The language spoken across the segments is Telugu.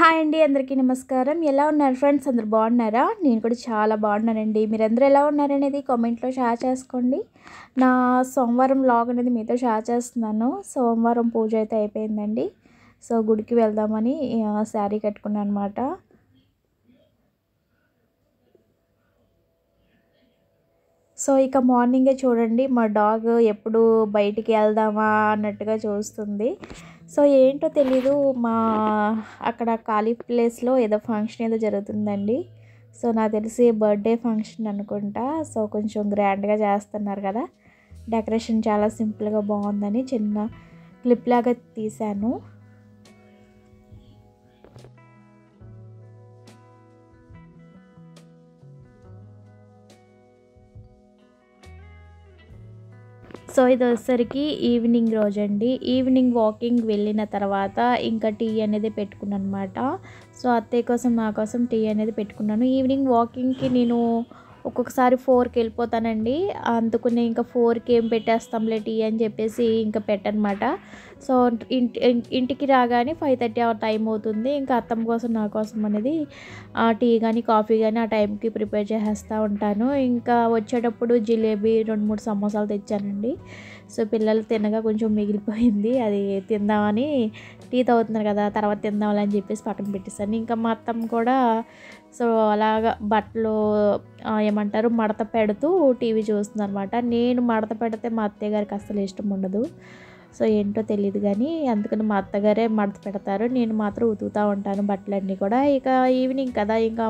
హాయ్ అండి అందరికీ నమస్కారం ఎలా ఉన్నారు ఫ్రెండ్స్ అందరు బాగున్నారా నేను కూడా చాలా బాగున్నానండి మీరందరూ ఎలా ఉన్నారనేది కామెంట్లో షేర్ చేసుకోండి నా సోమవారం లాగ్ అనేది మీతో షేర్ చేస్తున్నాను సోమవారం పూజ అయితే అయిపోయిందండి సో గుడికి వెళ్దామని ఆ, శారీ కట్టుకున్నాను అనమాట సో ఇక మార్నింగే చూడండి మా డాగ్ ఎప్పుడు బయటికి వెళ్దామా అన్నట్టుగా చూస్తుంది సో ఏంటో తెలీదు మా అక్కడ ఖాళీ ప్లేస్లో ఏదో ఫంక్షన్ ఏదో జరుగుతుందండి సో నాకు తెలిసి బర్త్డే ఫంక్షన్ అనుకుంటా సో కొంచెం గ్రాండ్గా చేస్తున్నారు కదా డెకరేషన్ చాలా సింపుల్గా బాగుందని చిన్న క్లిప్ లాగా తీశాను సో ఇది వచ్చేసరికి ఈవినింగ్ రోజు అండి ఈవినింగ్ వాకింగ్ వెళ్ళిన తర్వాత ఇంకా టీ అనేది పెట్టుకున్నాను అనమాట సో అత్తయ్య కోసం నా కోసం టీ అనేది పెట్టుకున్నాను ఈవినింగ్ వాకింగ్కి నేను ఒక్కొక్కసారి ఫోర్కి వెళ్ళిపోతానండి అందుకునే ఇంకా ఫోర్కి ఏం పెట్టేస్తాంలే టీ అని చెప్పేసి ఇంకా పెట్టనమాట సో ఇంటి ఇంటికి రాగానే ఫైవ్ థర్టీ ఆ టైం అవుతుంది ఇంకా అత్తమ్మ కోసం నా కోసం అనేది ఆ టీ కానీ కాఫీ కానీ ఆ టైంకి ప్రిపేర్ చేసేస్తూ ఉంటాను ఇంకా వచ్చేటప్పుడు జిలేబీ రెండు మూడు సమోసాలు తెచ్చానండి సో పిల్లలు తినగా కొంచెం మిగిలిపోయింది అది తిందామని టీ తాగుతున్నారు కదా తర్వాత తిందామని అని చెప్పేసి పక్కన పెట్టేస్తాను ఇంకా మా అత్తమ్మ కూడా సో అలాగా బట్టలు ఆ, ఏమంటారు మడత పెడుతూ టీవీ చూస్తుంది అనమాట నేను మడత పెడితే మా అత్తయ్య గారికి అస్సలు ఇష్టం ఉండదు సో ఏంటో తెలియదు కానీ అందుకని మా అత్తగారే మడత పెడతారు నేను మాత్రం ఉతుకుతూ ఉంటాను బట్టలన్నీ కూడా ఇక ఈవినింగ్ కదా ఇంకా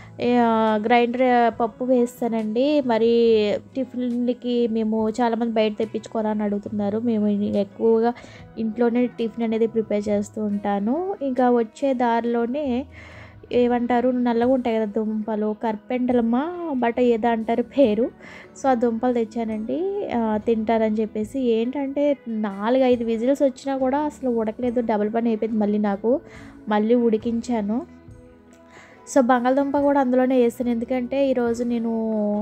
గ్రైండర్ పప్పు వేస్తానండి మరి టిఫిన్లకి మేము చాలామంది బయట తెప్పించుకోరా అని అడుగుతున్నారు మేము ఎక్కువగా ఇంట్లోనే టిఫిన్ అనేది ప్రిపేర్ చేస్తూ ఉంటాను ఇంకా వచ్చే దారిలోనే ఏమంటారు నల్లగా ఉంటాయి కదా దుంపలు కర్పెండలమ్మా బట్ ఏదో అంటారు పేరు సో ఆ దుంపలు తెచ్చానండి ఆ, తింటారని చెప్పేసి ఏంటంటే నాలుగు ఐదు విజిల్స్ వచ్చినా కూడా అసలు ఉడకలేదు డబుల్ పని అయిపోయింది మళ్ళీ నాకు మళ్ళీ ఉడికించాను సో బంగాళదుంప కూడా అందులోనే వేసాను ఎందుకంటే ఈరోజు నేను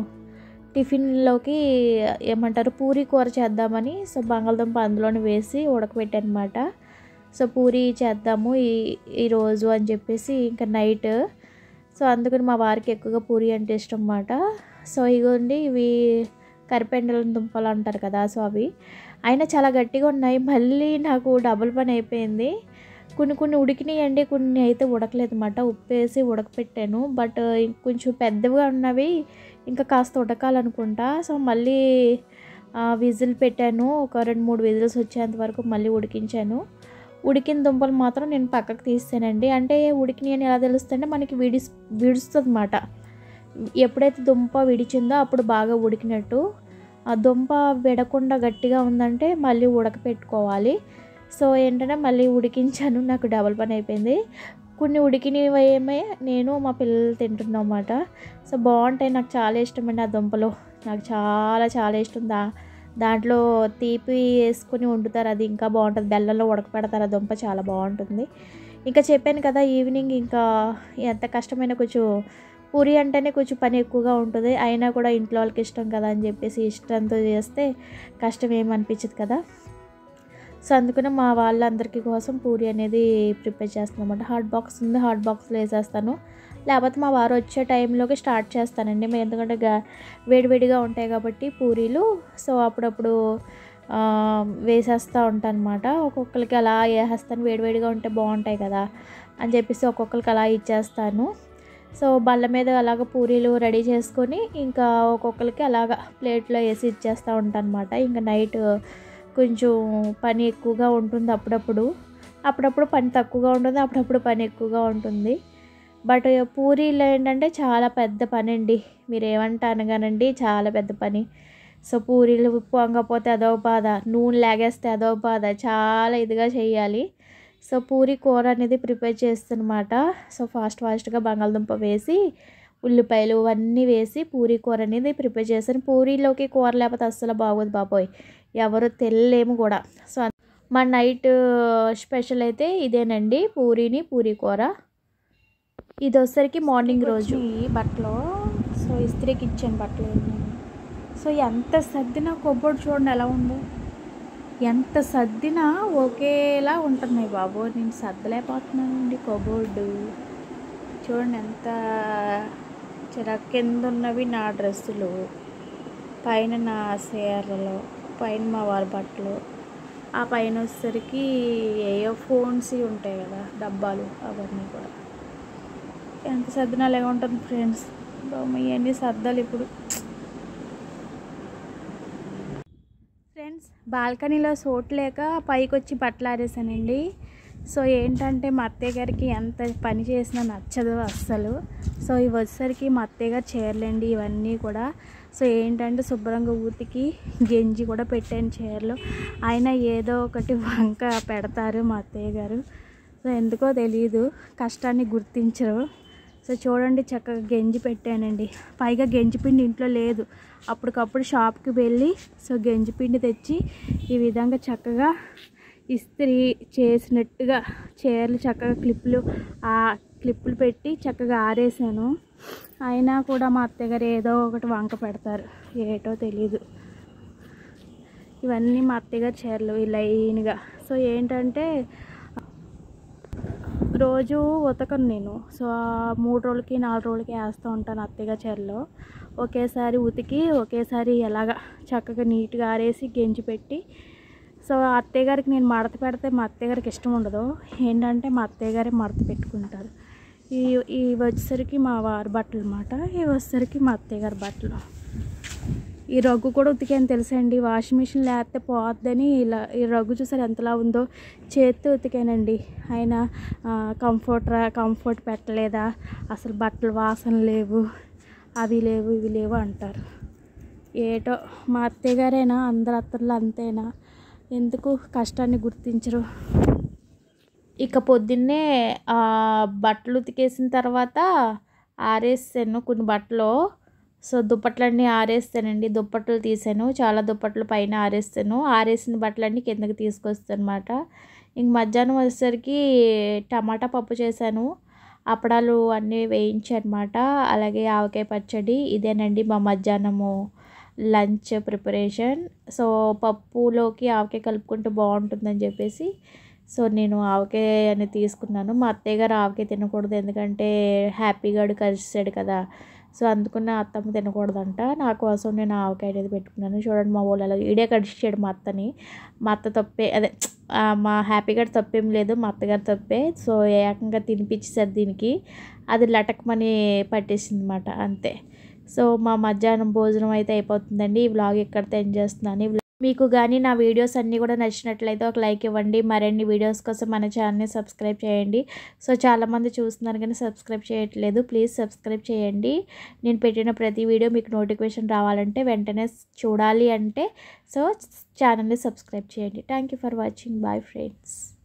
టిఫిన్లోకి ఏమంటారు పూరీ కూర చేద్దామని సో బంగాళదుంప అందులోనే వేసి ఉడకబెట్టాను అనమాట సో పూరీ చేద్దాము ఈ ఈరోజు అని చెప్పేసి ఇంకా నైట్ సో అందుకని మా వారికి ఎక్కువగా పూరి అంటే ఇష్టం అన్నమాట సో ఇగోండి ఇవి కరిపెండల దుంపలు అంటారు కదా సో అవి అయినా చాలా గట్టిగా ఉన్నాయి మళ్ళీ నాకు డబుల్ పని అయిపోయింది కొన్ని కొన్ని ఉడికినాయండి కొన్ని అయితే ఉడకలేదు అనమాట ఉప్పు వేసి ఉడకపెట్టాను బట్ కొంచెం పెద్దవిగా ఉన్నవి ఇంకా కాస్త ఉడకాలనుకుంటా సో మళ్ళీ విజిల్ పెట్టాను ఒక రెండు మూడు విజిల్స్ వచ్చేంత వరకు మళ్ళీ ఉడికించాను ఉడికిన దుంపలు మాత్రం నేను పక్కకు తీస్తానండి అంటే ఉడికినాయి అని ఎలా తెలుస్తుంటే మనకి విడి విడుస్తుంది అన్నమాట ఎప్పుడైతే దుంప విడిచిందో అప్పుడు బాగా ఉడికినట్టు ఆ దుంప విడకుండా గట్టిగా ఉందంటే మళ్ళీ ఉడకపెట్టుకోవాలి సో ఏంటంటే మళ్ళీ ఉడికించాను నాకు డబల్ పని అయిపోయింది కొన్ని ఉడికినవేమే నేను మా పిల్లలు తింటున్నాం అన్నమాట సో బాగుంటాయి నాకు చాలా ఇష్టం అండి ఆ దుంపలు నాకు చాలా చాలా ఇష్టం దా దాంట్లో తీపి వేసుకొని వండుతారు అది ఇంకా బాగుంటుంది బెల్లంలో ఉడకపెడతారు ఆ దుంప చాలా బాగుంటుంది ఇంకా చెప్పాను కదా ఈవినింగ్ ఇంకా ఎంత కష్టమైనా కొంచెం పూరి అంటేనే కొంచెం పని ఎక్కువగా ఉంటుంది అయినా కూడా ఇంట్లో వాళ్ళకి ఇష్టం కదా అని చెప్పేసి ఇష్టంతో చేస్తే కష్టం ఏమనిపించదు కదా సో అందుకనే మా వాళ్ళందరికీ కోసం పూరి అనేది ప్రిపేర్ చేస్తాను అనమాట హాట్ బాక్స్ ఉంది హాట్ బాక్స్లో వేసేస్తాను లేకపోతే మా వారు వచ్చే టైంలోకి స్టార్ట్ చేస్తానండి మేము ఎందుకంటే గా- వేడివేడిగా ఉంటాయి కాబట్టి పూరీలు సో అప్పుడప్పుడు ఆ, వేసేస్తూ ఉంటాను అనమాట ఒక్కొక్కరికి అలా వేసేస్తాను వేడివేడిగా ఉంటే బాగుంటాయి కదా అని చెప్పేసి ఒక్కొక్కరికి అలా ఇచ్చేస్తాను సో బల్ల మీద అలాగ పూరీలు రెడీ చేసుకొని ఇంకా ఒక్కొక్కరికి అలాగ ప్లేట్లో వేసి ఇచ్చేస్తూ ఉంటాను అనమాట ఇంకా నైట్ కొంచెం పని ఎక్కువగా ఉంటుంది అప్పుడప్పుడు అప్పుడప్పుడు పని తక్కువగా ఉంటుంది అప్పుడప్పుడు పని ఎక్కువగా ఉంటుంది బట్ పూరీలు ఏంటంటే చాలా పెద్ద పని అండి మీరు ఏమంటాను కానండి చాలా పెద్ద పని సో పూరీలు పొంగపోతే అదో బాధ నూనె లాగేస్తే అదో బాధ చాలా ఇదిగా చేయాలి సో పూరి కూర అనేది ప్రిపేర్ చేస్తున్నమాట సో ఫాస్ట్ ఫాస్ట్గా బంగాళదుంప వేసి ఉల్లిపాయలు అన్నీ వేసి పూరి కూర అనేది ప్రిపేర్ చేశాను పూరీలోకి కూర లేకపోతే అస్సలు బాగోదు బాబోయ్ ఎవరు తెల్లలేము కూడా సో మా నైట్ స్పెషల్ అయితే ఇదేనండి పూరీని పూరి కూర ఇది వచ్చేసరికి మార్నింగ్ రోజు ఈ బట్టలు సో ఇస్త్రీకి ఇచ్చాను బట్టలు నేను సో ఎంత సర్దినా కొబ్బరి చూడండి ఎలా ఉందో ఎంత సర్దినా ఒకేలా ఉంటున్నాయి బాబు నేను సర్దలేకపోతున్నానండి కబోర్డు చూడండి ఎంత చిరాకు కింద ఉన్నవి నా డ్రెస్సులు పైన నా చీరలు పైన మా వారి బట్టలు ఆ పైన వచ్చేసరికి ఏయో ఫోన్స్ ఉంటాయి కదా డబ్బాలు అవన్నీ కూడా ఎంత సర్దినా అలాగే ఉంటుంది ఫ్రెండ్స్ ఇవన్నీ సర్దాలి ఇప్పుడు ఫ్రెండ్స్ బాల్కనీలో చోటు లేక పైకి వచ్చి బట్టలు ఆరేసానండి సో ఏంటంటే మా అత్తయ్య గారికి ఎంత పని చేసినా నచ్చదు అస్సలు సో ఇవి వచ్చేసరికి మా అత్తయ్య గారు చీరలండి ఇవన్నీ కూడా సో ఏంటంటే శుభ్రంగా ఊతికి గెంజి కూడా పెట్టాను చీరలు అయినా ఏదో ఒకటి వంక పెడతారు మా అత్తయ్య గారు సో ఎందుకో తెలియదు కష్టాన్ని గుర్తించరు సో చూడండి చక్కగా గెంజి పెట్టానండి పైగా గెంజి పిండి ఇంట్లో లేదు అప్పటికప్పుడు షాప్కి వెళ్ళి సో గెంజి పిండి తెచ్చి ఈ విధంగా చక్కగా ఇస్త్రీ చేసినట్టుగా చీరలు చక్కగా క్లిప్పులు ఆ క్లిప్పులు పెట్టి చక్కగా ఆరేసాను అయినా కూడా మా అత్తగారు ఏదో ఒకటి వంక పెడతారు ఏటో తెలీదు ఇవన్నీ మా అత్తగారు చీరలు ఈ లైన్గా సో ఏంటంటే రోజు ఉతకను నేను సో ఆ మూడు రోజులకి నాలుగు రోజులకి వేస్తూ ఉంటాను అత్తయ్య చీరలో ఒకేసారి ఉతికి ఒకేసారి ఎలాగ చక్కగా నీట్గా ఆరేసి గెంజి పెట్టి సో అత్తయ్య గారికి నేను మడత పెడితే మా అత్తయ్య గారికి ఇష్టం ఉండదు ఏంటంటే మా అత్తయ్య గారే మడత పెట్టుకుంటారు ఈ ఈ వచ్చేసరికి మా వారి బట్టలు అనమాట ఇవి వచ్చేసరికి మా అత్తయ్య గారి బట్టలు ఈ రగ్గు కూడా ఉతికాను తెలుసండి వాషింగ్ మిషన్ లేకపోతే పోద్దని ఇలా ఈ రగ్గు చూసారు ఎంతలా ఉందో చేత్తో ఉతికానండి ఆయన కంఫర్ట్ కంఫర్ట్ పెట్టలేదా అసలు బట్టలు వాసన లేవు అవి లేవు ఇవి లేవు అంటారు ఏటో మా అత్తయ్య గారైనా అందరు అత్తర్లు అంతేనా ఎందుకు కష్టాన్ని గుర్తించరు ఇక పొద్దున్నే ఆ బట్టలు ఉతికేసిన తర్వాత ఆరేసాను కొన్ని బట్టలు సో దుప్పట్లన్నీ ఆరేస్తానండి దుప్పట్లు తీసాను చాలా దుప్పట్లు పైన ఆరేస్తాను ఆరేసిన బట్టలన్నీ కిందకి తీసుకొస్తాను అనమాట ఇంక మధ్యాహ్నం వచ్చేసరికి టమాటా పప్పు చేశాను అప్పడాలు అన్నీ వేయించనమాట అలాగే ఆవకాయ పచ్చడి ఇదేనండి మా మధ్యాహ్నము లంచ్ ప్రిపరేషన్ సో పప్పులోకి ఆవకాయ కలుపుకుంటే బాగుంటుందని చెప్పేసి సో నేను ఆవకాయ అనేది తీసుకున్నాను మా అత్తయ్య గారు ఆవకాయ తినకూడదు ఎందుకంటే హ్యాపీగాడు కలిసాడు కదా సో అందుకున్న అత్తమ్మ తినకూడదంట నా కోసం నేను ఆవకాయ అనేది పెట్టుకున్నాను చూడండి మా ఊళ్ళో ఈడే కడిచాడు మా అత్తని మా అత్త తప్పే అదే ఆ, మా హ్యాపీ గారి తప్పేం లేదు మా అత్తగారి తప్పే సో ఏకంగా తినిపించేసారు దీనికి అది లటకమని పట్టేసింది అనమాట అంతే సో మా మధ్యాహ్నం భోజనం అయితే అయిపోతుందండి ఈ వ్లాగ్ ఎక్కడితో ఎండ్ చేస్తున్నాను ఈ vlog మీకు కానీ నా వీడియోస్ అన్నీ కూడా నచ్చినట్లయితే ఒక లైక్ ఇవ్వండి మరిన్ని వీడియోస్ కోసం మన ఛానల్ని సబ్స్క్రైబ్ చేయండి సో చాలామంది చూస్తున్నారు కానీ సబ్స్క్రైబ్ చేయట్లేదు ప్లీజ్ సబ్స్క్రైబ్ చేయండి నేను పెట్టిన ప్రతి వీడియో మీకు నోటిఫికేషన్ రావాలంటే వెంటనే చూడాలి అంటే సో ఛానల్ని సబ్స్క్రైబ్ చేయండి thank you for watching bye friends